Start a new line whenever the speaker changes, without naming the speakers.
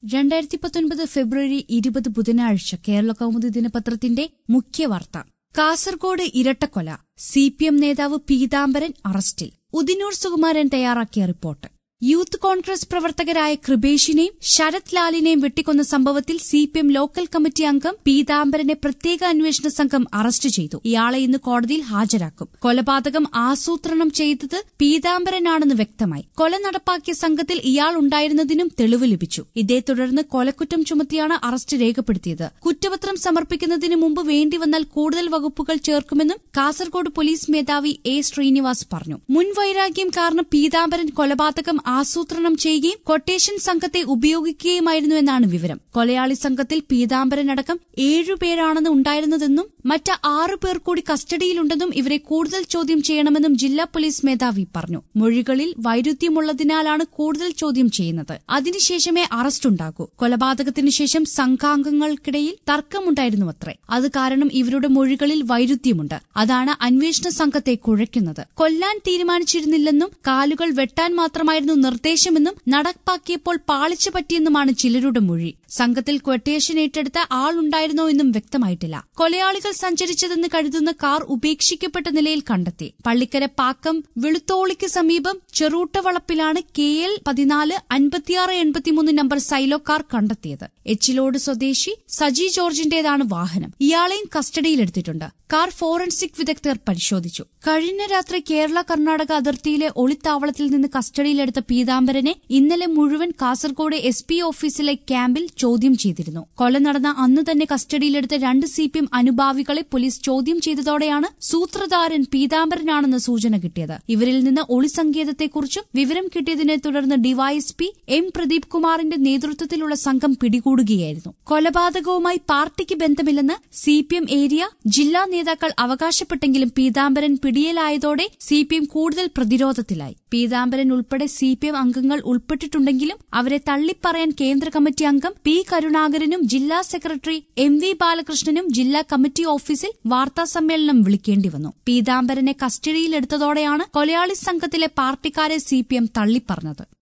രണ്ടായിരത്തി പത്തൊൻപത് ഫെബ്രുവരി ഇരുപത് ബുധനാഴ്ച കേരള കൗമുദി ദിനപത്രത്തിന്റെ മുഖ്യവാർത്ത കാസർഗോഡ് ഇരട്ടക്കൊല സി പി എം നേതാവ് പീതാംബരൻ അറസ്റ്റിൽ ഉദിനൂർ സുകുമാരൻ തയ്യാറാക്കിയ റിപ്പോർട്ട് യൂത്ത് കോൺഗ്രസ് പ്രവർത്തകരായ കൃപേഷിനെയും ശരത് ലാലിനെയും വെട്ടിക്കൊന്ന സംഭവത്തിൽ C P M local committee അംഗം പീതാംബരനെ പ്രത്യേക അന്വേഷണ സംഘം അറസ്റ്റ് ചെയ്തു ഇയാളെ ഇന്ന് കോടതിയിൽ ഹാജരാക്കും കൊലപാതകം ആസൂത്രണം ചെയ്തത് പീതാംബരനാണെന്ന് വ്യക്തമായി കൊല നടപ്പാക്കിയ സംഘത്തിൽ ഇയാൾ ഉണ്ടായിരുന്നതിനും തെളിവ് ലഭിച്ചു ഇതേ തുടർന്ന് കൊലക്കുറ്റം ചുമത്തിയാണ് അറസ്റ്റ് രേഖപ്പെടുത്തിയത് കുറ്റപത്രം സമർപ്പിക്കുന്നതിന് മുമ്പ് വേണ്ടിവന്നാൽ കൂടുതൽ വകുപ്പുകൾ ചേർക്കുമെന്നും കാസർഗോഡ് പോലീസ് മേധാവി എ ശ്രീനിവാസ് പറഞ്ഞു മുൻവൈരാഗ്യം കാരണം പീതാംബരൻ കൊലപാതകം ആസൂത്രണം ചെയ്യുകയും കൊട്ടേഷൻ സംഘത്തെ ഉപയോഗിക്കുകയുമായിരുന്നുവെന്നാണ് വിവരം കൊലയാളി സംഘത്തിൽ പീതാംബരനടക്കം ഏഴുപേരാണെന്ന് ഉണ്ടായിരുന്നതെന്നും മറ്റ് ആറു പേർ കൂടി കസ്റ്റഡിയിലുണ്ടെന്നും ഇവരെ കൂടുതൽ ചോദ്യം ചെയ്യണമെന്നും ജില്ലാ പോലീസ് മേധാവി പറഞ്ഞു മൊഴികളിൽ വൈരുദ്ധ്യമുള്ളതിനാലാണ് കൂടുതൽ ചോദ്യം ചെയ്യുന്നത് അതിനുശേഷമേ അറസ്റ്റുണ്ടാകൂ കൊലപാതകത്തിനു ശേഷം സംഘാംഗങ്ങൾക്കിടയിൽ തർക്കമുണ്ടായിരുന്നുവത്രേ അത് കാരണം ഇവരുടെ മൊഴികളിൽ വൈരുദ്ധ്യമുണ്ട് അതാണ് അന്വേഷണ സംഘത്തെ കുഴയ്ക്കുന്നത് കൊല്ലാൻ തീരുമാനിച്ചിരുന്നില്ലെന്നും കാലുകൾ വെട്ടാൻ മാത്രമായിരുന്നു നിർദ്ദേശമെന്നും നടപ്പാക്കിയപ്പോൾ പാളിച്ചു പറ്റിയെന്നുമാണ് ചിലരുടെ മൊഴി സംഘത്തിൽ ക്വട്ടേഷൻ ഏറ്റെടുത്ത ആളുണ്ടായിരുന്നോ എന്നും വ്യക്തമായിട്ടില്ല കൊലയാളികൾ സഞ്ചരിച്ചതെന്ന് കരുതുന്ന കാർ ഉപേക്ഷിക്കപ്പെട്ട നിലയിൽ കണ്ടെത്തി പള്ളിക്കര പാക്കം വെളുത്തോളിക്ക് സമീപം ചെറൂട്ടവളപ്പിലാണ് കെ എൽ പതിനാല് അൻപത്തിയാറ് എൺപത്തിമൂന്ന് നമ്പർ സൈലോ കാർ കണ്ടെത്തിയത് എച്ചിലോട് സ്വദേശി സജി ജോർജിന്റേതാണ് വാഹനം ഇയാളെയും കസ്റ്റഡിയിലെടുത്തിട്ടുണ്ട് കാർ ഫോറൻസിക് വിദഗ്ധർ പരിശോധിച്ചു കഴിഞ്ഞ രാത്രി കേരള കർണാടക അതിർത്തിയിലെ ഒളിത്താവളത്തിൽ നിന്ന് കസ്റ്റഡിയിലെടുത്ത പീതാംബരനെ ഇന്നലെ മുഴുവൻ കാസർഗോഡ് എസ് പി ഓഫീസിലെ ക്യാമ്പിൽ ചോദ്യം ചെയ്തിരുന്നു കൊല നടന്ന അന്ന് തന്നെ കസ്റ്റഡിയിലെടുത്ത രണ്ട് സി പി എം അനുഭാവികളെ പോലീസ് ചോദ്യം ചെയ്തതോടെയാണ് സൂത്രധാരൻ പീതാംബരനാണെന്ന് സൂചന കിട്ടിയത് ഇവരിൽ നിന്ന് ഒളിസങ്കേതത്തെക്കുറിച്ചും വിവരം കിട്ടിയതിനെ തുടർന്ന് ഡിവൈഎസ്പി എം പ്രദീപ് കുമാറിന്റെ നേതൃത്വത്തിലുള്ള സംഘം പിടികൂടുകയായിരുന്നു കൊലപാതകവുമായി പാർട്ടിക്ക് ബന്ധമില്ലെന്ന് സി പി എം ഏരിയ ജില്ലാ നേതാക്കൾ അവകാശപ്പെട്ടെങ്കിലും പീതാംബരൻ പിടിയിലായതോടെ സി പി എം കൂടുതൽ പ്രതിരോധത്തിലായി പീതാംബരൻ ഉൾപ്പെടെ സി പി എം അംഗങ്ങൾ ഉൾപ്പെട്ടിട്ടുണ്ടെങ്കിലും അവരെ തള്ളിപ്പറയാൻ കേന്ദ്ര കമ്മിറ്റി അംഗം പി കരുണാകരനും ജില്ലാ സെക്രട്ടറി എം വി ബാലകൃഷ്ണനും ജില്ലാ കമ്മിറ്റി ഓഫീസിൽ വാർത്താസമ്മേളനം വിളിക്കേണ്ടി വന്നു പീതാംബരനെ കസ്റ്റഡിയിലെടുത്തതോടെയാണ് കൊലയാളി സംഘത്തിലെ പാർട്ടിക്കാരെ സി പി എം തള്ളിപ്പറഞ്ഞത്